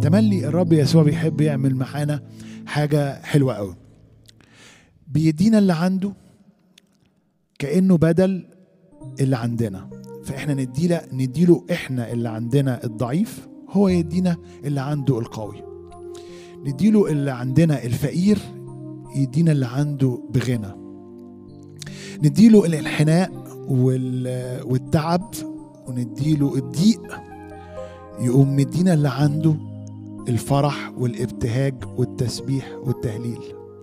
تملي الرب يسوع بيحب يعمل معانا حاجة حلوة قوي بيدينا اللي عنده كأنه بدل اللي عندنا فاحنا نديله نديله احنا اللي عندنا الضعيف هو يدينا اللي عنده القوي نديله اللي عندنا الفقير يدينا اللي عنده بغنى نديله الانحناء وال- والتعب ونديله الضيق يقوم مدينا اللي عنده الفرح والابتهاج والتسبيح والتهليل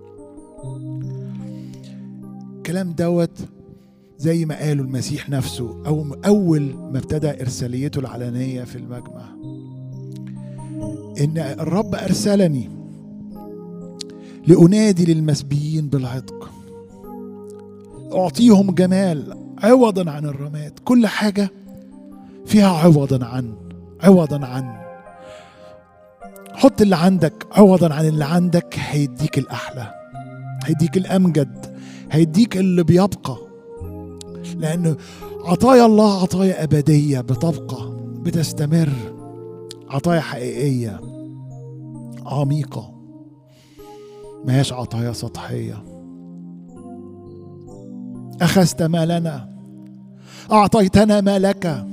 الكلام دوت زي ما قاله المسيح نفسه أو أول ما ابتدى إرساليته العلنية في المجمع إن الرب أرسلني لأنادي للمسبيين بالعتق أعطيهم جمال عوضا عن الرماد كل حاجة فيها عوضا عن عوضا عن حط اللي عندك عوضا عن اللي عندك هيديك الأحلى هيديك الأمجد هيديك اللي بيبقى لأن عطايا الله عطايا أبدية بتبقى بتستمر عطايا حقيقية عميقة ما هيش عطايا سطحية أخذت مالنا أعطيتنا مالك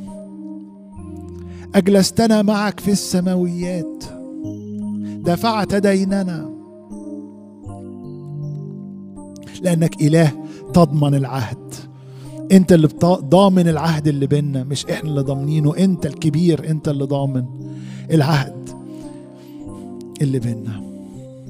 أجلستنا معك في السماويات دفعت ديننا لأنك إله تضمن العهد أنت اللي بتا- ضامن العهد اللي بينا مش إحنا اللي ضامنينه أنت الكبير أنت اللي ضامن العهد اللي بينا